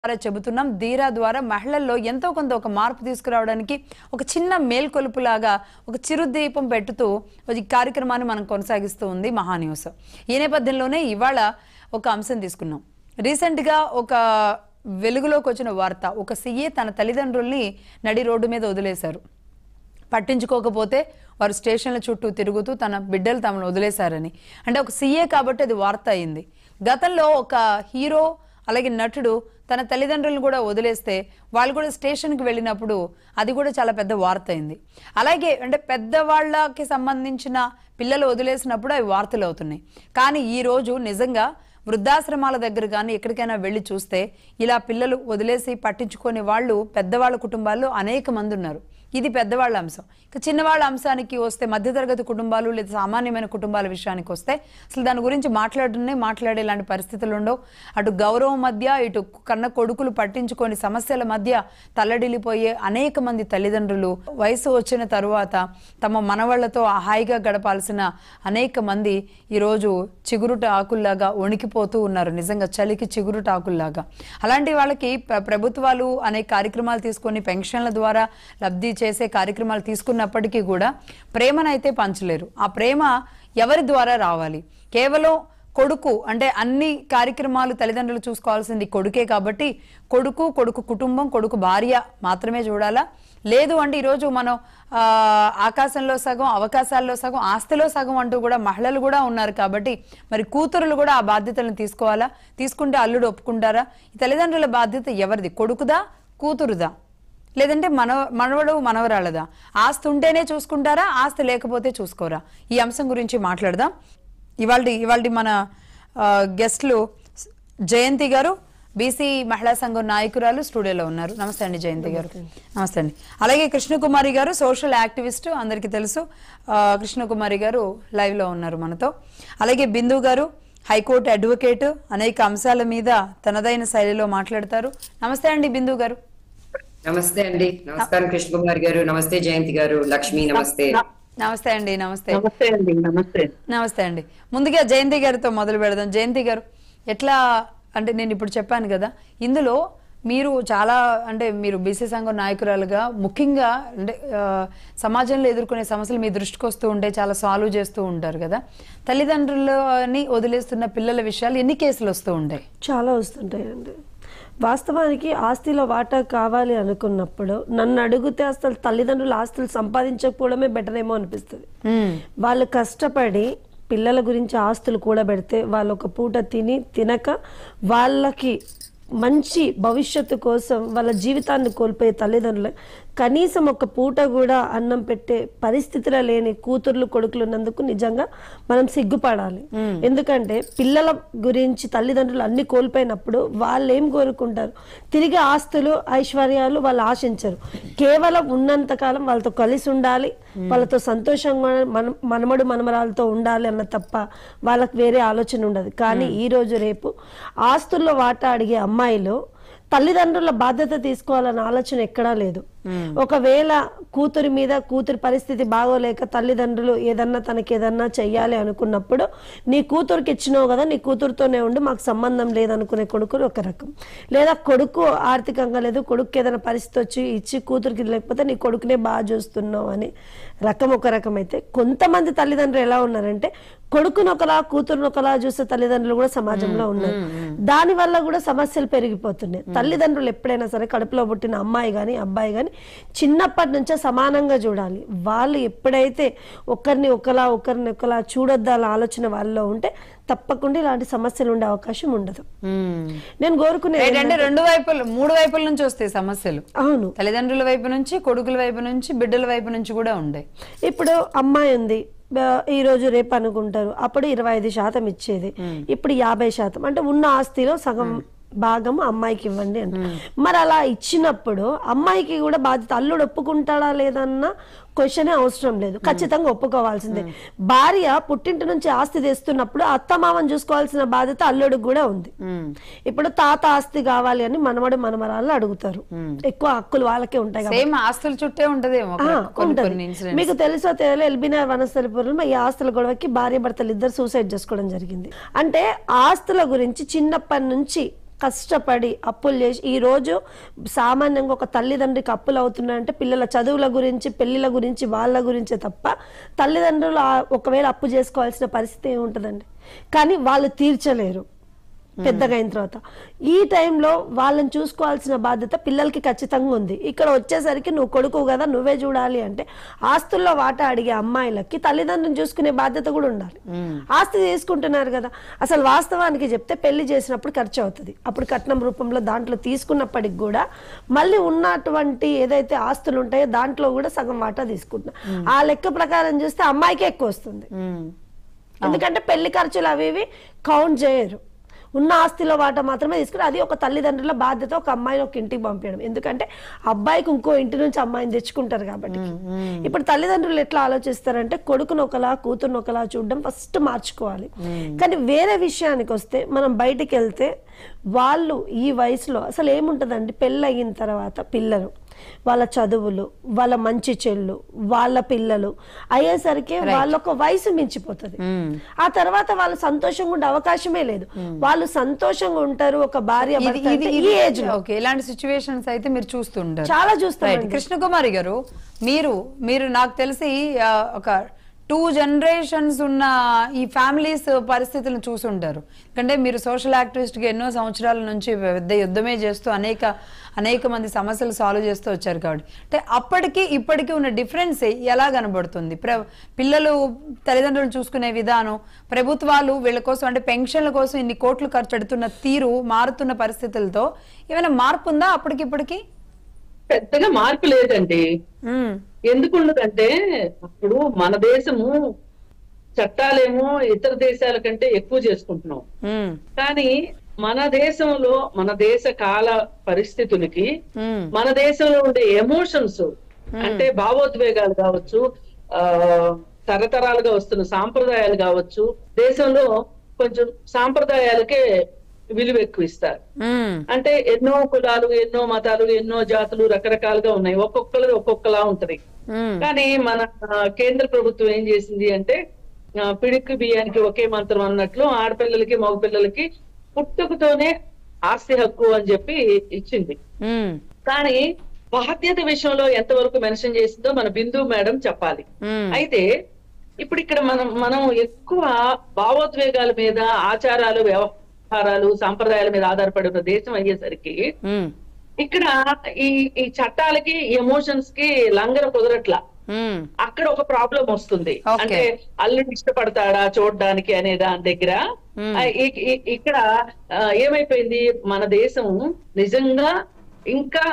ద్వారా చెబుతున్నాం ధీరా ద్వారా మహిళల్లో ఎంతో కొంత ఒక మార్పు తీసుకురావడానికి ఒక చిన్న మేల్కొలుపులాగా ఒక చిరుదీపం పెట్టుతూ ఈ కార్యక్రమాన్ని మనం కొనసాగిస్తూ ఉంది మహాన్యూస్ ఈ నేపథ్యంలోనే ఇవాళ ఒక అంశం తీసుకున్నాం రీసెంట్గా ఒక వెలుగులోకి వచ్చిన వార్త ఒక సీఏ తన తల్లిదండ్రుల్ని నడి రోడ్డు మీద వదిలేశారు పట్టించుకోకపోతే వారు స్టేషన్ల చుట్టూ తిరుగుతూ తన బిడ్డలు తమను వదిలేశారని అంటే ఒక సీఏ కాబట్టి అది వార్త అయింది గతంలో ఒక హీరో అలాగే నటుడు తన తల్లిదండ్రులను కూడా వదిలేస్తే వాళ్ళు కూడా స్టేషన్కి వెళ్ళినప్పుడు అది కూడా చాలా పెద్ద వార్త అయింది అలాగే అంటే పెద్దవాళ్ళకి సంబంధించిన పిల్లలు వదిలేసినప్పుడు అవి వార్తలు అవుతున్నాయి కానీ ఈ రోజు నిజంగా వృద్ధాశ్రమాల దగ్గర కానీ ఎక్కడికైనా వెళ్ళి చూస్తే ఇలా పిల్లలు వదిలేసి పట్టించుకునే వాళ్ళు పెద్దవాళ్ళ కుటుంబాల్లో అనేక మంది ఉన్నారు ఇది పెద్దవాళ్ళ అంశం ఇక చిన్నవాళ్ళ అంశానికి వస్తే మధ్యతరగతి కుటుంబాలు లేదా సామాన్యమైన కుటుంబాల విషయానికి వస్తే అసలు దాని గురించి మాట్లాడునే మాట్లాడే ఇలాంటి పరిస్థితులు ఉండవు అటు గౌరవం మధ్య ఇటు కన్న కొడుకులు పట్టించుకొని సమస్యల మధ్య తల్లడిల్లిపోయే అనేక మంది తల్లిదండ్రులు వయసు వచ్చిన తరువాత తమ మనవాళ్లతో హాయిగా గడపాల్సిన అనేక మంది ఈరోజు చిగురుట ఆకుల్లాగా వణికిపోతూ ఉన్నారు నిజంగా చలికి చిగురుట ఆకుల్లాగా అలాంటి వాళ్ళకి ప్ర- ప్రభుత్వాలు అనేక కార్యక్రమాలు తీసుకొని పెన్షన్ల ద్వారా లబ్ధి చేసే కార్యక్రమాలు తీసుకున్నప్పటికీ కూడా ప్రేమనైతే పంచలేరు ఆ ప్రేమ ఎవరి ద్వారా రావాలి కేవలం కొడుకు అంటే అన్ని కార్యక్రమాలు తల్లిదండ్రులు చూసుకోవాల్సింది కొడుకే కాబట్టి కొడుకు కొడుకు కుటుంబం కొడుకు భార్య మాత్రమే చూడాలా లేదు అంటే ఈరోజు మనం ఆ, ఆకాశంలో సగం అవకాశాల్లో సగం ఆస్తిలో సగం అంటూ కూడా మహిళలు కూడా ఉన్నారు కాబట్టి మరి కూతురులు కూడా ఆ బాధ్యతలను తీసుకోవాలా తీసుకుంటే అల్లుడు ఒప్పుకుంటారా ఈ తల్లిదండ్రుల బాధ్యత ఎవరిది కొడుకుదా కూతురుదా లేదంటే మన మనవడు మనవరాలదా ఆస్తి ఉంటేనే చూసుకుంటారా ఆస్తి లేకపోతే చూసుకోరా ఈ అంశం గురించి మాట్లాడదాం ఇవాళ ఇవాళ మన ఆ, గెస్ట్లు జయంతి గారు బీసీ మహిళా సంఘం నాయకురాలు స్టూడియోలో ఉన్నారు నమస్తే అండి జయంతి గారు నమస్తే అండి అలాగే కృష్ణకుమారి గారు సోషల్ యాక్టివిస్ట్ అందరికీ తెలుసు ఆ, కృష్ణకుమారి గారు లైవ్ లో ఉన్నారు మనతో అలాగే బిందు గారు హైకోర్టు అడ్వకేట్ అనేక అంశాల మీద తనదైన శైలిలో మాట్లాడతారు నమస్తే అండి బిందు గారు నమస్తే అండి నమస్కారం కృష్ణ కుమార్ గారు నమస్తే జయంతి గారు లక్ష్మి నమస్తే నమస్తే అండి నమస్తే నమస్తే అండి నమస్తే నమస్తే అండి ముందుగా జయంతి గారితో మొదలు పెడదాం జయంతి గారు ఎట్లా అంటే నేను ఇప్పుడు చెప్పాను కదా ఇందులో మీరు చాలా అంటే మీరు బీసీ సంఘం నాయకురాలుగా ముఖ్యంగా అంటే ఆ, సమాజంలో ఎదుర్కొనే సమస్యలు మీ దృష్టికి వస్తూ ఉంటే చాలా సాల్వ్ చేస్తూ ఉంటారు కదా తల్లిదండ్రులని వదిలేస్తున్న పిల్లల విషయాలు ఎన్ని కేసులు వస్తూ ఉంటాయి చాలా వస్తుంటాయండి వాస్తవానికి ఆస్తిలో వాటా కావాలి అనుకున్నప్పుడు నన్ను అడిగితే అసలు తల్లిదండ్రులు ఆస్తులు సంపాదించకపోవడమే బెటర్ ఏమో అనిపిస్తుంది మ్మ్. వాళ్ళు కష్టపడి పిల్లల గురించి ఆస్తులు కూడబెడితే వాళ్ళు ఒక పూట తిని తినక వాళ్ళకి మంచి భవిష్యత్తు కోసం వాళ్ళ జీవితాన్ని కోల్పోయే తల్లిదండ్రులు కనీసం ఒక పూట కూడా అన్నం పెట్టే పరిస్థితిలో లేని కూతుర్లు కొడుకులు ఉన్నందుకు నిజంగా మనం సిగ్గుపడాలి ఎందుకంటే పిల్లల గురించి తల్లిదండ్రులు అన్ని కోల్పోయినప్పుడు వాళ్ళు ఏం కోరుకుంటారు తిరిగి ఆస్తులు ఐశ్వర్యాలు వాళ్ళు ఆశించరు కేవలం ఉన్నంత కాలం వాళ్ళతో కలిసి ఉండాలి వాళ్ళతో సంతోషంగా మన మనమడు మనమరాలతో ఉండాలి అన్న తప్ప వాళ్ళకి వేరే ఆలోచన ఉండదు కానీ ఈ రోజు రేపు ఆస్తుల్లో వాటా అడిగే అమ్మాయిలు తల్లిదండ్రుల బాధ్యత తీసుకోవాలన్న ఆలోచన ఎక్కడా లేదు ఒకవేళ కూతురి మీద కూతురి పరిస్థితి బాగోలేక తల్లిదండ్రులు ఏదన్నా తనకి ఏదన్నా చెయ్యాలి అనుకున్నప్పుడు నీ కూతురికి ఇచ్చినావు కదా నీ కూతురుతోనే ఉండి మాకు సంబంధం లేదనుకునే కొడుకులు ఒక రకం లేదా కొడుకు ఆర్థికంగా లేదు కొడుకు ఏదైనా పరిస్థితి వచ్చి ఇచ్చి కూతురికి లేకపోతే నీ కొడుకునే బాగా చూస్తున్నావు అని రకం ఒక రకం అయితే కొంతమంది తల్లిదండ్రులు ఎలా ఉన్నారంటే కొడుకును ఒకలా కూతురును ఒకలా చూసే తల్లిదండ్రులు కూడా సమాజంలో ఉన్నారు దాని వల్ల కూడా సమస్యలు పెరిగిపోతున్నాయి తల్లిదండ్రులు ఎప్పుడైనా సరే కడుపులో పుట్టిన అమ్మాయి కానీ అబ్బాయి కానీ చిన్నప్పటి నుంచే సమానంగా చూడాలి వాళ్ళు ఎప్పుడైతే ఒకరిని ఒకలా ఒకరిని ఒకలా చూడొద్దు అలా ఆలోచన వాళ్ళలో ఉంటే తప్పకుండా ఇలాంటి సమస్యలు ఉండే అవకాశం ఉండదు మ్మ్. నేను కోరుకునే ఏంటంటే రెండు వైపులు మూడు వైపుల నుంచి వస్తాయి సమస్యలు అవును తల్లిదండ్రుల వైపు నుంచి కొడుకుల వైపు నుంచి బిడ్డల వైపు నుంచి కూడా ఉంటాయి ఇప్పుడు అమ్మాయి ఉంది ఆ, ఈ రోజు రేపు అనుకుంటారు అప్పుడు ఇరవై ఐదు శాతం ఇచ్చేది ఇప్పుడు యాభై శాతం అంటే ఉన్న ఆస్తిలో సగం భాగం అమ్మాయికి ఇవ్వండి అంటే మరి అలా ఇచ్చినప్పుడు అమ్మాయికి కూడా బాధ్యత అల్లుడు ఒప్పుకుంటాడా లేదన్న క్వశ్చనే అవసరం లేదు ఖచ్చితంగా ఒప్పుకోవాల్సిందే భార్య పుట్టింటి నుంచి ఆస్తి తెస్తున్నప్పుడు అత్త మామని చూసుకోవాల్సిన బాధ్యత అల్లుడికి కూడా ఉంది ఇప్పుడు తాత ఆస్తి కావాలి అని మనవడు మనమరాళ్ళు అడుగుతారు ఎక్కువ హక్కులు వాళ్ళకే ఉంటాయి కాబట్టి. సేమ్ ఆస్తుల చుట్టే ఉంటదేమో ఆ, కొన్ని ఉంటది. కొన్ని ఇన్సిడెంట్స్ మీకు తెలుసో తెలియదు ఎల్బీనగర్ వనస్థలిపురంలో ఈ ఆస్తుల గొడవకి భార్య భర్తలు ఇద్దరు సూసైడ్ చేసుకోవడం జరిగింది అంటే ఆస్తుల గురించి చిన్నప్పటి నుంచి కష్టపడి అప్పులు చేసి ఈ రోజు సామాన్యంగా ఒక తల్లిదండ్రికి అప్పులు అవుతున్నాయంటే పిల్లల చదువుల గురించి పెళ్లిళ్ళ గురించి వాళ్ళ గురించే తప్ప తల్లిదండ్రులు ఆ- ఒకవేళ అప్పు చేసుకోవాల్సిన పరిస్థితి ఏముంటుందండి కానీ వాళ్ళు తీర్చలేరు పెద్దగా అయిన తర్వాత ఈ టైంలో వాళ్ళని చూసుకోవాల్సిన బాధ్యత పిల్లలకి ఖచ్చితంగా ఉంది ఇక్కడ వచ్చేసరికి నువ్వు కొడుకు కదా నువ్వే చూడాలి అంటే ఆస్తుల్లో వాటా అడిగే అమ్మాయిలకి తల్లిదండ్రులను చూసుకునే బాధ్యత కూడా ఉండాలి ఆస్తి తీసుకుంటున్నారు కదా అసలు వాస్తవానికి చెప్తే పెళ్లి చేసినప్పుడు ఖర్చు అవుతుంది అప్పుడు కట్నం రూపంలో దాంట్లో తీసుకున్నప్పటికి కూడా మళ్ళీ ఉన్నటువంటి ఏదైతే ఆస్తులు ఉంటాయో దాంట్లో కూడా సగం వాటా తీసుకుంటున్నా ఆ లెక్క ప్రకారం చూస్తే అమ్మాయికే ఎక్కువ వస్తుంది ఉమ్. ఎందుకంటే పెళ్లి ఖర్చులు అవి ఇవి కౌంట్ చేయరు ఉన్న ఆస్తిలో వాటా మాత్రమే తీసుకుని అది ఒక తల్లిదండ్రుల బాధ్యత ఒక అమ్మాయిని ఒక ఇంటికి పంపించడం ఎందుకంటే అబ్బాయికి ఇంకో ఇంటి నుంచి అమ్మాయిని తెచ్చుకుంటారు కాబట్టి ఇప్పుడు తల్లిదండ్రులు ఎట్లా ఆలోచిస్తారంటే కొడుకును ఒకలా కూతురును ఒకలా చూడడం ఫస్ట్ మార్చుకోవాలి కానీ వేరే విషయానికి వస్తే మనం బయటికి వెళ్తే వాళ్ళు ఈ వయసులో అసలు ఏముంటుందండి పెళ్ళి అయిన తర్వాత పిల్లలు వాళ్ళ చదువులు వాళ్ళ మంచి చెల్లు వాళ్ళ పిల్లలు అయ్యేసరికి వాళ్ళ ఒక వయసు మించిపోతుంది ఆ తర్వాత వాళ్ళు సంతోషంగా ఉండే అవకాశమే లేదు వాళ్ళు సంతోషంగా ఉంటారు ఒక భార్య ఇది భర్త ఇది అంటే ఇది ఈ ఏజ్ లో ఓకే ఇలాంటి సిచ్యువేషన్స్ అయితే మీరు చూస్తుంటారు చాలా చూస్తామండి. రైట్ కృష్ణకుమారి గారు మీరు మీరు నాకు తెలిసి ఆ, ఒక టూ జనరేషన్స్ ఉన్న ఈ ఫ్యామిలీస్ పరిస్థితులను చూసుంటారు ఎందుకంటే మీరు సోషల్ యాక్టివిస్ట్గా ఎన్నో సంవత్సరాల నుంచి పెద్ద యుద్ధమే చేస్తూ అనేక అనేక మంది సమస్యలు సాల్వ్ చేస్తూ వచ్చారు కాబట్టి అంటే అప్పటికి ఇప్పటికి ఉన్న డిఫరెన్స్ ఎలా కనబడుతుంది ప్ర పిల్లలు తల్లిదండ్రులు చూసుకునే విధానం ప్రభుత్వాలు వీళ్ళ కోసం అంటే పెన్షన్ల కోసం ఇన్ని కోట్లు ఖర్చు పెడుతున్న తీరు మారుతున్న పరిస్థితులతో ఏమైనా మార్పు ఉందా అప్పటికి ఇప్పటికి పెద్దగా మార్పు లేదండి ఉమ్, ఎందుకు ఉండదంటే అప్పుడు మన దేశము చట్టాలేమో ఇతర దేశాల కంటే ఎక్కువ చేసుకుంటున్నాం ఉమ్, కానీ మన దేశంలో మన దేశ కాల పరిస్థితులకి ఉమ్, మన దేశంలో ఉండే ఎమోషన్స్ అంటే భావోద్వేగాలు కావచ్చు ఆ తరతరాలుగా వస్తున్న సాంప్రదాయాలు కావచ్చు దేశంలో కొంచెం సాంప్రదాయాలకే విలువ ఎక్కువ ఇస్తారు ఉమ్, అంటే ఎన్నో కులాలు ఎన్నో మతాలు ఎన్నో జాతులు రకరకాలుగా ఉన్నాయి ఒక్కొక్కరు ఒక్కొక్కలా ఉంటది ఉమ్, కానీ మన ఆ, కేంద్ర ప్రభుత్వం ఏం చేసింది అంటే ఆ, పిడికి బియ్యానికి ఒకే మంత్రం అన్నట్లు ఆడపిల్లలకి మగపిల్లలకి పుట్టుకతోనే ఆస్తి హక్కు అని చెప్పి ఇచ్చింది ఉమ్, కానీ బాధ్యత విషయంలో ఎంతవరకు మెన్షన్ చేసిందో మన బిందు మేడం చెప్పాలి ఉమ్, అయితే ఇప్పుడు ఇక్కడ మనం మనం ఎక్కువ భావోద్వేగాల మీద ఆచారాలు వ్యవహారాలు సాంప్రదాయాల మీద ఆధారపడే ఒక దేశం అయ్యేసరికి ఉమ్, ఇక్కడ ఈ ఈ చట్టాలకి ఎమోషన్స్ కి లంగర కుదరట్లా ఉమ్, అక్కడ ఒక ప్రాబ్లం వస్తుంది Okay. అంటే అల్లుడు ఇష్టపడతాడా చూడడానికి అనే దాని దగ్గర Hmm. ఆ, ఇ- ఇ- ఇక్కడ ఆ, ఏమైపోయింది మన దేశం నిజంగా ఇంకా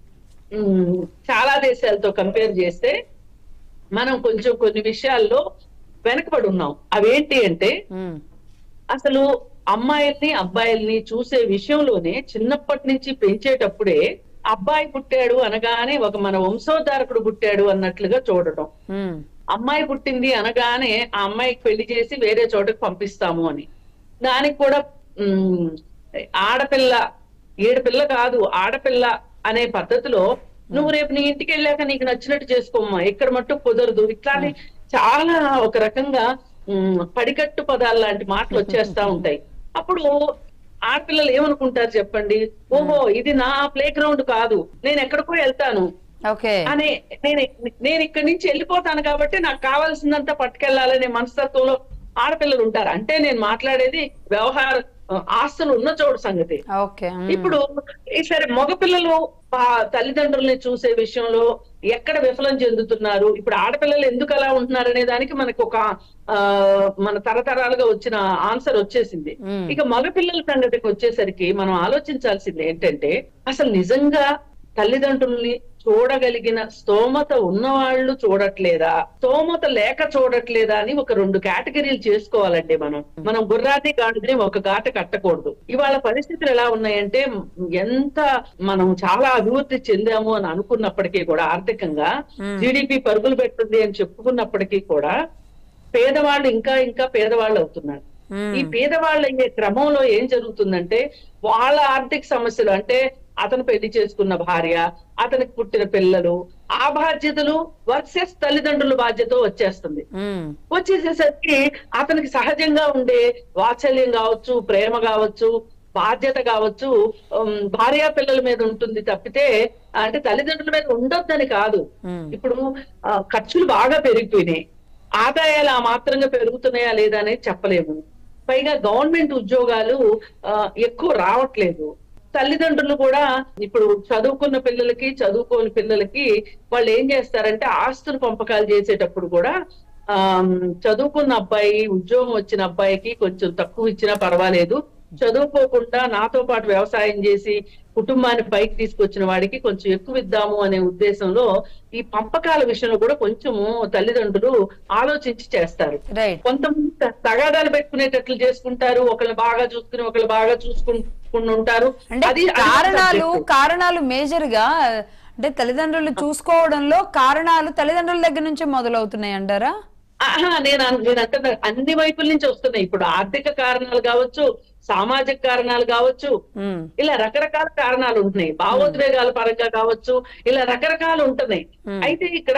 ఉమ్, చాలా దేశాలతో కంపేర్ చేస్తే మనం కొంచెం కొన్ని విషయాల్లో వెనకబడి ఉన్నాం అవేంటి అంటే ఉమ్, అసలు అమ్మాయిల్ని అబ్బాయిల్ని చూసే విషయంలోనే చిన్నప్పటి నుంచి పెంచేటప్పుడే అబ్బాయి పుట్టాడు అనగానే ఒక మన వంశోద్ధారకుడు పుట్టాడు అన్నట్లుగా చూడటం ఉమ్, అమ్మాయి పుట్టింది అనగానే ఆ అమ్మాయికి పెళ్లి చేసి వేరే చోటకి పంపిస్తాము అని దానికి కూడా ఉమ్, ఆడపిల్ల ఏడుపిల్ల కాదు ఆడపిల్ల అనే పద్ధతిలో నువ్వు రేపు నీ ఇంటికి వెళ్ళాక నీకు నచ్చినట్టు చేసుకోమ్మా ఇక్కడ మట్టు కుదరదు ఇట్లానే చాలా ఒక రకంగా ఉమ్, పడికట్టు పదాలు లాంటి మాటలు వచ్చేస్తా ఉంటాయి అప్పుడు ఆడపిల్లలు ఏమనుకుంటారు చెప్పండి ఓహో ఇది నా ప్లే గ్రౌండ్ కాదు నేను ఎక్కడికో వెళ్తాను ఓకే అనే నేను నేను ఇక్కడి నుంచి వెళ్ళిపోతాను కాబట్టి నాకు కావాల్సిందంతా పట్టుకెళ్లాలనే మనస్తత్వంలో ఆడపిల్లలు ఉంటారు అంటే నేను మాట్లాడేది వ్యవహార ఆ, ఆస్తులు ఉన్న చోటు సంగతి ఓకే ఉమ్, ఇప్పుడు ఈ సరే మగపిల్లలు ఆ తల్లిదండ్రుల్ని చూసే విషయంలో ఎక్కడ విఫలం చెందుతున్నారు ఇప్పుడు ఆడపిల్లలు ఎందుకు అలా ఉంటున్నారు అనే దానికి మనకు ఒక ఆ మన తరతరాలుగా వచ్చిన ఆన్సర్ వచ్చేసింది మ్మ్. ఇక మగపిల్లల సంగతికి వచ్చేసరికి మనం ఆలోచించాల్సింది ఏంటంటే అసలు నిజంగా తల్లిదండ్రుల్ని చూడగలిగిన స్తోమత ఉన్నవాళ్ళు చూడట్లేదా స్తోమత లేక చూడట్లేదా అని ఒక రెండు కేటగిరీలు చేసుకోవాలండి మనం మనం గుర్రాన్ని గాడిదని ఒక గాట కట్టకూడదు ఇవాళ పరిస్థితులు ఎలా ఉన్నాయంటే ఎంత మనం చాలా అభివృద్ధి చెందాము అని అనుకున్నప్పటికీ కూడా ఆర్థికంగా జీడిపి పరుగులు పెడుతుంది అని చెప్పుకున్నప్పటికీ కూడా పేదవాళ్ళు ఇంకా ఇంకా పేదవాళ్ళు అవుతున్నారు ఉమ్, ఈ పేదవాళ్ళు అయ్యే క్రమంలో ఏం జరుగుతుందంటే వాళ్ళ ఆర్థిక సమస్యలు అంటే అతను పెళ్లి చేసుకున్న భార్య అతనికి పుట్టిన పిల్లలు ఆ బాధ్యతలు వర్సెస్ తల్లిదండ్రుల బాధ్యత వచ్చేస్తుంది ఉమ్, వచ్చేసేసరికి అతనికి సహజంగా ఉండే వాత్సల్యం కావచ్చు ప్రేమ కావచ్చు బాధ్యత కావచ్చు ఉమ్, భార్యా పిల్లల మీద ఉంటుంది తప్పితే అంటే తల్లిదండ్రుల మీద ఉండొద్దని కాదు ఇప్పుడు ఆ, ఖర్చులు బాగా పెరిగిపోయినాయి ఆదాయాలు ఆ మాత్రంగా పెరుగుతున్నాయా లేదా అనేది చెప్పలేము పైగా గవర్నమెంట్ ఉద్యోగాలు ఆ, ఎక్కువ రావట్లేదు తల్లిదండ్రులు కూడా ఇప్పుడు చదువుకున్న పిల్లలకి చదువుకోని పిల్లలకి వాళ్ళు ఏం చేస్తారంటే ఆస్తులు పంపకాలు చేసేటప్పుడు కూడా ఆ చదువుకున్న అబ్బాయి ఉద్యోగం వచ్చిన అబ్బాయికి కొంచెం తక్కువ ఇచ్చినా పర్వాలేదు చదువుకోకుండా నాతో పాటు వ్యవసాయం చేసి కుటుంబాన్ని పైకి తీసుకొచ్చిన వాడికి కొంచెం ఎక్కువ ఇద్దాము అనే ఉద్దేశంలో ఈ పంపకాల విషయంలో కూడా కొంచెము తల్లిదండ్రులు ఆలోచించి చేస్తారు రైట్ కొంతమంది త- తగాదాలు పెట్టుకునేటట్లు చేసుకుంటారు ఒకళ్ళు బాగా చూసుకుని ఒకళ్ళు బాగా చూసుకుంటూ ఉంటారు అంటే అది అది కారణాలు subject. కారణాలు మేజర్ గా అంటే తల్లిదండ్రులు చూసుకోవడంలో కారణాలు తల్లిదండ్రుల దగ్గర నుంచే మొదలవుతున్నాయి అంటారా ఆహా, నేను అన్- నేను అంటున్నా అన్ని వైపుల నుంచి వస్తున్నాయి ఇప్పుడు ఆర్థిక కారణాలు కావచ్చు సామాజిక కారణాలు కావచ్చు ఉమ్, ఇలా రకరకాల కారణాలు ఉంటున్నాయి భావోద్వేగాల పరంగా కావచ్చు ఇలా రకరకాలు ఉంటున్నాయి అయితే ఇక్కడ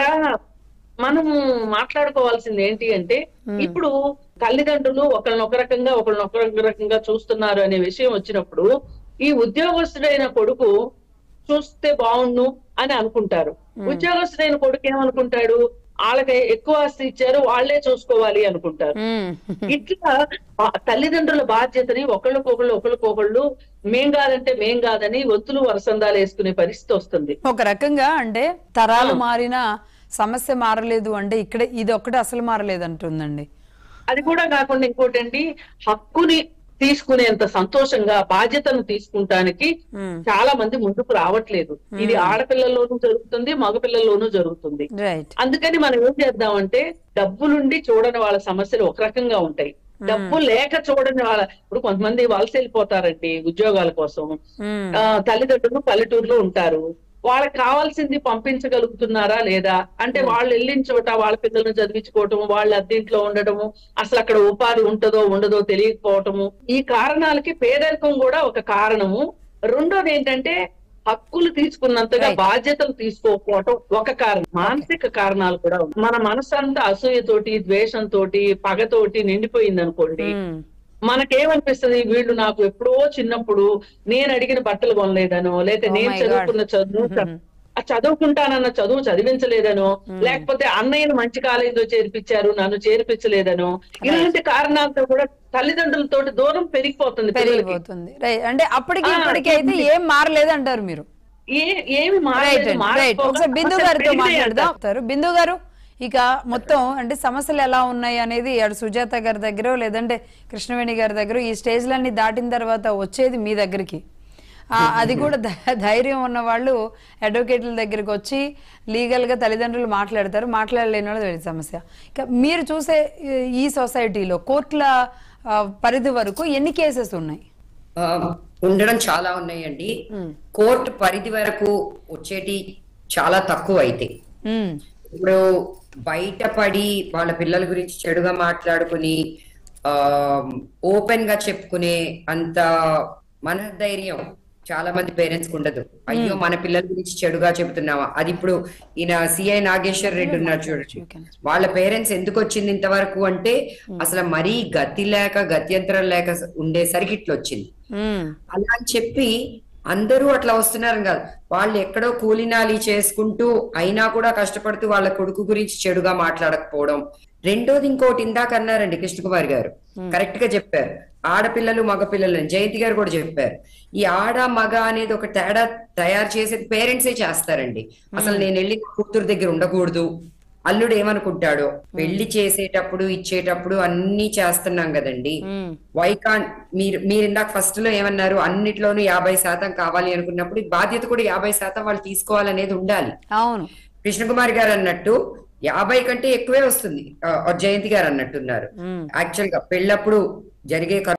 మనము మాట్లాడుకోవాల్సింది ఏంటి అంటే ఇప్పుడు తల్లిదండ్రులు ఒకళ్ళని ఒక రకంగా ఒకళ్ళని ఒక రకంగా చూస్తున్నారు అనే విషయం వచ్చినప్పుడు ఈ ఉద్యోగస్తుడైన కొడుకు చూస్తే బాగుండు అని అనుకుంటారు ఉద్యోగస్తుడైన కొడుకు ఏమనుకుంటాడు వాళ్ళకి ఎక్కువ ఆస్తి ఇచ్చారు వాళ్ళే చూసుకోవాలి అనుకుంటారు ఉమ్, ఇట్లా ఆ తల్లిదండ్రుల బాధ్యతని ఒకళ్ళకొకళ్ళు ఒకళ్ళకొకళ్ళు మేం కాదంటే మేం కాదని ఒత్తులు వరసందాలు వేసుకునే పరిస్థితి వస్తుంది ఒక రకంగా అంటే తరాలు మారినా సమస్య మారలేదు అంటే ఇక్కడ ఇది ఒక్కటి అసలు మారలేదు అంటుందండి అది కూడా కాకుండా ఇంకోటండి హక్కుని తీసుకునేంత సంతోషంగా బాధ్యతను తీసుకుంటానికి ఉమ్, చాలా మంది ముందుకు రావట్లేదు ఇది ఆడపిల్లల్లోనూ జరుగుతుంది మగపిల్లల్లోనూ జరుగుతుంది రైట్ అందుకని మనం ఏం చేద్దామంటే డబ్బులుండి చూడని వాళ్ళ సమస్యలు ఒక రకంగా ఉంటాయి డబ్బు లేక చూడని వాళ్ళ ఇప్పుడు కొంతమంది వలస వెళ్ళిపోతారండి ఉద్యోగాల కోసం ఉమ్, ఆ, తల్లిదండ్రులు పల్లెటూరులో ఉంటారు వాళ్ళకి కావాల్సింది పంపించగలుగుతున్నారా లేదా అంటే వాళ్ళు వెళ్ళిన చోట వాళ్ళ పిల్లల్ని చదివించుకోవటము వాళ్ళ అద్దీంట్లో ఉండటము అసలు అక్కడ ఉపాధి ఉంటుందో ఉండదో తెలియకపోవటము ఈ కారణాలకి పేదరికం కూడా ఒక కారణము రెండోది ఏంటంటే హక్కులు తీసుకున్నంతగా Right. బాధ్యతలు తీసుకోకపోవటం ఒక కారణం మానసిక కారణాలు కూడా ఉన్నాయి. మన మనసంతా అసూయతోటి ద్వేషంతోటి పగతోటి నిండిపోయింది అనుకోండి ఉమ్, మనకేమనిపిస్తది వీళ్ళు నాకు ఎప్పుడో చిన్నప్పుడు నేను అడిగిన బట్టలు కొనలేదనో లేకపోతే Oh నేను my చదువుకున్న చదువు చ- ఆ చదువుకుంటానన్న చదువు చదివించలేదనో లేకపోతే అన్నయ్యను మంచి కాలేజీలో చేర్పించారు నన్ను చేర్పించలేదనో ఇలాంటి కారణాలతో కూడా తల్లిదండ్రులతో దూరం పెరిగిపోతుంది పిల్లలకి పెరిగిపోతుంది రైట్ అంటే అప్పటికి ఆ, ఇప్పటికి అయితే ఏం మారలేదు అంటారు మీరు ఏ ఏమి రైట్ మారలేదు రైట్ మారకపోగా ఒకసారి బిందు సమస్యలు గారితో పెరిగినాయి మాట్లాడదాం అంటారు. చెప్తారు బిందు గారు ఇక మొత్తం అంటే సమస్యలు ఎలా ఉన్నాయి అనేది అటు సుజాత గారి దగ్గర లేదంటే కృష్ణవేణి గారి దగ్గర ఈ స్టేజ్లన్నీ దాటిన తర్వాత వచ్చేది మీ దగ్గరికి ఆ, అది కూడా ధై- ధైర్యం ఉన్న వాళ్ళు అడ్వకేట్ల దగ్గరికి వచ్చి లీగల్ గా తల్లిదండ్రులు మాట్లాడతారు మాట్లాడలేని వాళ్ళు వేరే సమస్య ఇక మీరు చూసే ఈ- ఈ సొసైటీలో కోర్టుల ఆ, పరిధి వరకు ఎన్ని కేసెస్ ఉన్నాయి ఆ, ఉండడం చాలా ఉన్నాయండి కోర్టు పరిధి వరకు వచ్చేటి చాలా తక్కువ అయితే ఉమ్, ఇప్పుడు బయటపడి వాళ్ళ పిల్లల గురించి చెడుగా మాట్లాడుకుని ఆ ఓపెన్ గా చెప్పుకునే అంత మన ధైర్యం చాలా మంది పేరెంట్స్ కు ఉండదు అయ్యో మన పిల్లల గురించి చెడుగా చెబుతున్నావా అది ఇప్పుడు ఈయన సిఐ నాగేశ్వర్ రెడ్డి ఉన్నారు చూడండి వాళ్ళ పేరెంట్స్ ఎందుకు వచ్చింది ఇంతవరకు అంటే అసలు మరీ గతి లేక గత్యంతరం లేక ఉండేసరికి ఇట్లా వచ్చింది ఉమ్, అలా అని చెప్పి అందరూ అట్లా వస్తున్నారు కాదు వాళ్ళు ఎక్కడో కూలినాలి చేసుకుంటూ అయినా కూడా కష్టపడుతూ వాళ్ళ కొడుకు గురించి చెడుగా మాట్లాడకపోవడం రెండోది ఇంకోటి ఇందాక అన్నారండి కృష్ణకుమార్ గారు కరెక్ట్ గా చెప్పారు ఆడపిల్లలు మగపిల్లలు అని జయంతి గారు కూడా చెప్పారు ఈ ఆడ మగ అనేది ఒక తేడా తయారు చేసేది పేరెంట్సే చేస్తారండి అసలు నేను వెళ్ళి కూతురు దగ్గర ఉండకూడదు అల్లుడు ఏమనుకుంటాడో పెళ్లి చేసేటప్పుడు ఇచ్చేటప్పుడు అన్ని చేస్తున్నాం కదండి ఉమ్. వై కాన్ మీరు మీరు ఇందాక ఫస్ట్ లో ఏమన్నారు అన్నిట్లోనూ యాభై శాతం కావాలి అనుకున్నప్పుడు ఈ బాధ్యత కూడా యాభై శాతం వాళ్ళు తీసుకోవాలనేది ఉండాలి అవును కృష్ణకుమార్ గారు అన్నట్టు యాభై కంటే ఎక్కువే వస్తుంది ఆ, జయంతి గారు అన్నట్టున్నారు యాక్చువల్ గా పెళ్ళప్పుడు జరిగే